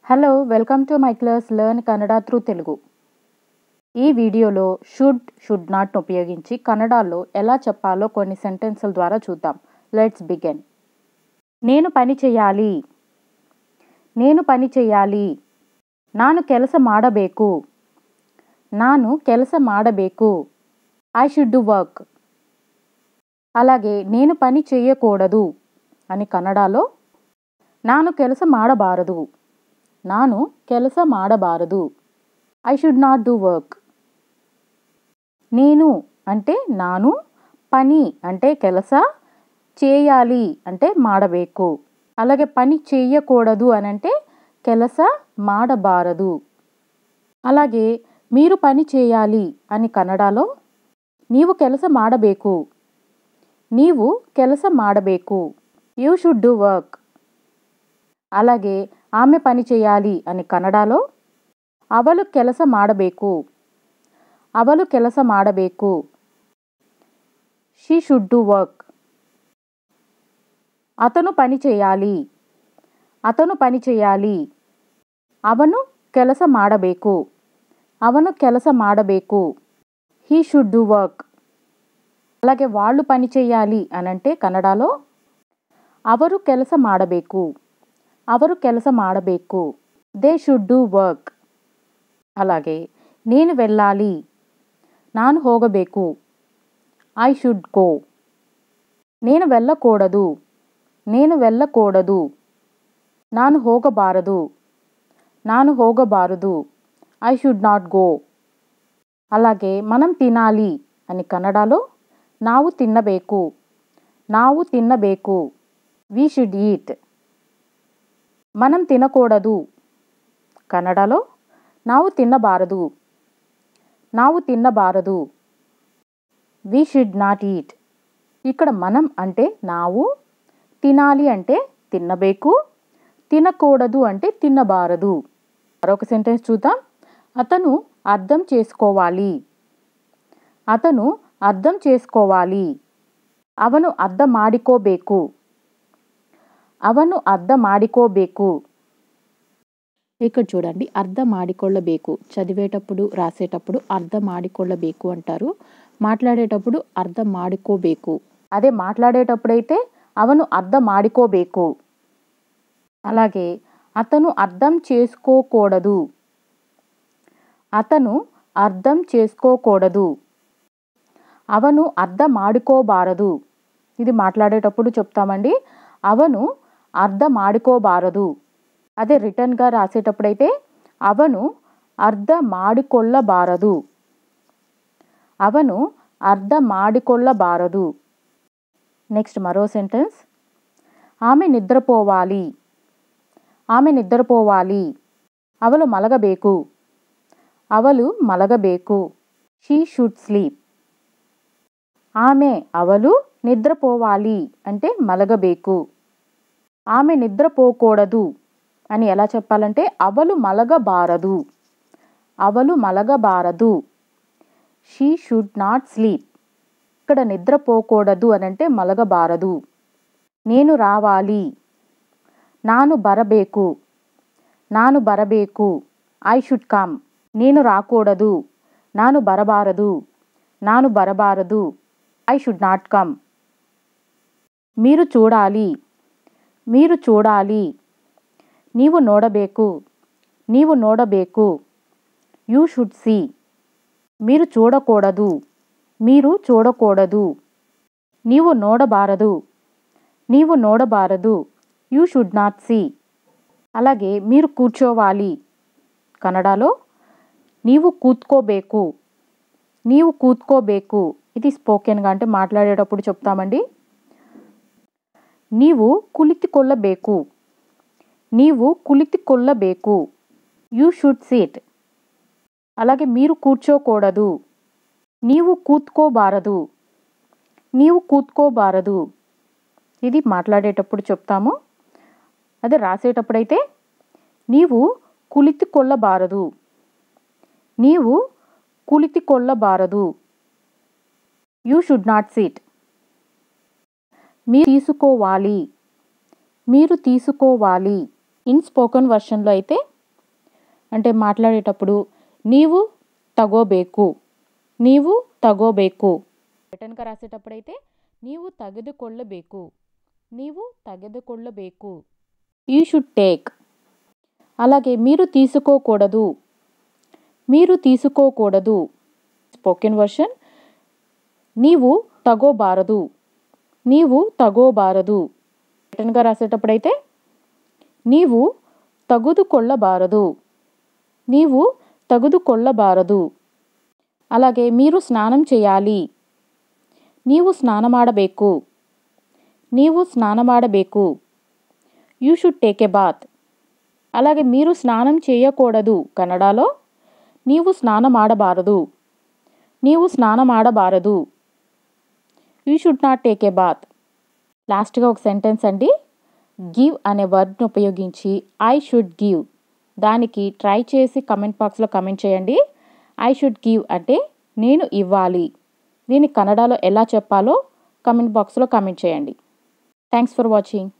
hello welcome to my class learn Kannada through Telugu ఈ వీడియోలో should should not ఉపయోగించి కన్నడలో ఎలా చెప్పాలో కొన్ని సెంటెన్సుల ద్వారా చూద్దాం లెట్స్ బిగెన్ నేను పని చేయాలి నేను పని చేయాలి ನಾನು ಕೆಲಸ ಮಾಡಬೇಕು ನಾನು ಕೆಲಸ ಮಾಡಬೇಕು ఐ షుడ్ డు వర్క్ అలాగే నేను పని చేయకూడదు అని కన్నడలో ನಾನು ಕೆಲಸ ಮಾಡಬಾರದು ನಾನು ಕೆಲಸ ಮಾಡಬಾರದು I should not do work నేను అంటే నాను పని అంటే ಕೆಲಸ చేయాలి అంటే ಮಾಡಬೇಕು అలాగే పని చేయకూడదు అని అంటే ಕೆಲಸ ಮಾಡಬಾರದು అలాగే మీరు పని చేయాలి అని కన్నడలో ನೀವು ಕೆಲಸ ಮಾಡಬೇಕು ನೀವು ಕೆಲಸ ಮಾಡಬೇಕು యూ షుడ్ డూ వర్క్ అలాగే ఆమె పని చేయాలి అని కన్నడలో ಅವಳು ಕೆಲಸ ಮಾಡಬೇಕು ಅವಳು ಕೆಲಸ ಮಾಡಬೇಕು షీ షుడ్ డూ వర్క్ అతను పని చేయాలి అతను పని చేయాలి ಅವನು ಕೆಲಸ ಮಾಡಬೇಕು ಅವನು ಕೆಲಸ ಮಾಡಬೇಕು హీ షుడ్ డూ వర్క్ అలాగే వాళ్ళు పని చేయాలి అని అంటే కన్నడలో ಅವರು ಕೆಲಸ ಮಾಡಬೇಕು ಅವರು ಕೆಲಸ ಮಾಡಬೇಕು దే షుడ్ డూ వర్క్ అలాగే నేను వెళ్ళాలి ನಾನು ಹೋಗಬೇಕು ఐ షుడ్ గో నేను వెళ్ళకూడదు నేను వెళ్ళకూడదు ನಾನು ಹೋಗಬಾರದು ನಾನು ಹೋಗಬಾರದು ఐ షుడ్ నాట్ గో అలాగే మనం తినాలి అని కన్నడలో ನಾವು తిన్నಬೇಕು ನಾವು తిన్నಬೇಕು వి షుడ్ ఈట్ మనం తినకూడదు కన్నడలో ನಾವು తిన్నబారదు ನಾವು తిన్నబారదు వి షుడ్ నాట్ ఈట్ ఇక్కడ మనం అంటే ನಾವು తినాలి అంటే తిన్నಬೇಕು తినకూడదు అంటే తిన్నబారదు మరొక సెంటెన్స్ చూద్దాం అతను అర్థం చేసుకోవాలి అతను అర్థం చేసుకోవాలి ಅವನು ಅರ್ಧ ಮಾಡಿಕೋಬೇಕು ಅವನು ಅರ್ಧ ಮಾಡಿಕೋಬೇಕು ఇక్కడ చూడండి అర్థం మాడికొళ్ళబేకు చదివేటప్పుడు రాసేటప్పుడు అర్థం మాడికొళ్ళబేకు అంటారు మాట్లాడేటప్పుడు అర్థం మాడుకోబేకు అదే మాట్లాడేటప్పుడైతే అవను అర్థం మాడుకోబేకు అలాగే అతను అర్థం చేసుకోకూడదు అతను అర్థం చేసుకోకూడదు అవను అర్థం ఆడుకోబారదు ఇది మాట్లాడేటప్పుడు చెప్తామండి అవను అర్థం ఆడుకోబారదు అదే రిటర్న్గా రాసేటప్పుడైతే అవను అర్ధ మాడికొల్లబారదు అవను అర్ధ మాడికొల్లబారదు నెక్స్ట్ మరో సెంటెన్స్ ఆమె నిద్రపోవాలి ఆమె నిద్రపోవాలి అవలు మలగಬೇಕು అవలు మలగಬೇಕು షీ షుడ్ స్లీప్ ఆమె అవలు నిద్రపోవాలి అంటే మలగಬೇಕು ఆమె నిద్రపోకూడదు అని ఎలా చెప్పాలంటే అవలు మలగబారదు అవలు మలగబారదు షీ షుడ్ నాట్ స్లీప్ ఇక్కడ నిద్రపోకూడదు అని అంటే మలగబారదు నేను రావాలి నాను బరಬೇಕು నాను బరಬೇಕು ఐ షుడ్ కమ్ నేను రాకూడదు నాను బరబారదు నాను బరబారదు ఐ షుడ్ నాట్ కమ్ మీరు చూడాలి మీరు చూడాలి ನೀವು ನೋಡಬೇಕು ನೀವು ನೋಡಬೇಕು యూ షుడ్ సీ మీరు చూడకూడదు మీరు చూడకూడదు నీవు నోడబారదు నీవు నోడబారదు యూ షుడ్ నాట్ సీ అలాగే మీరు కూర్చోవాలి కన్నడలో నీవు కూత్కోಬೇಕು నీవు కూత్కోಬೇಕು ఇది స్పోకెన్గా అంటే మాట్లాడేటప్పుడు చెప్తామండి ನೀವು ಕುಳಿತುಕೊಳ್ಳಬೇಕು ನೀವು ಕುಳಿತುಕೊಳ್ಳಬೇಕು యూ షుడ్ సీట్ అలాగే మీరు కూర్చోకూడదు నీవు కూత్కోబారదు నీవు కూత్కోబారదు ఇది మాట్లాడేటప్పుడు చెప్తాము అదే రాసేటప్పుడైతే నీవు కులితికొల్లబారదు నీవు కులితికొల్లబారదు యూ షుడ్ నాట్ సీట్ మీరు తీసుకోవాలి మీరు తీసుకోవాలి ఇన్ స్పోకెన్ వర్షన్లో అయితే అంటే మాట్లాడేటప్పుడు నీవు తగోಬೇಕು నీవు తగోಬೇಕು రిటర్న్గా రాసేటప్పుడైతే నీవు ತೆಗೆದುಕೊಳ್ಳಬೇಕು నీవు ತೆಗೆದುಕೊಳ್ಳಬೇಕು యూ షుడ్ టేక్ అలాగే మీరు తీసుకోకూడదు మీరు తీసుకోకూడదు స్పోకెన్ వర్షన్ నీవు తగోబారదు నీవు తగోబారదు రిటర్న్గా రాసేటప్పుడైతే నీవు తగుదుకొల్లబారదు నీవు తగుదుకొల్లబారదు అలాగే మీరు స్నానం చేయాలి నీవు స్నానమాడಬೇಕು నీవు స్నానమాడಬೇಕು you should take a bath అలాగే మీరు స్నానం చేయకూడదు కన్నడలో నీవు స్నానమాడబారదు నీవు స్నానమాడబారదు you should not take a bath లాస్ట్గా ఒక సెంటెన్స్ అండి గివ్ అనే వర్డ్ని ఉపయోగించి ఐ షుడ్ గివ్ దానికి ట్రై చేసి కమెంట్ బాక్స్లో కమెంట్ చేయండి ఐ షుడ్ గివ్ అంటే నేను ఇవ్వాలి దీన్ని కన్నడలో ఎలా చెప్పాలో కమెంట్ బాక్స్లో కమెంట్ చేయండి థ్యాంక్స్ ఫర్ వాచింగ్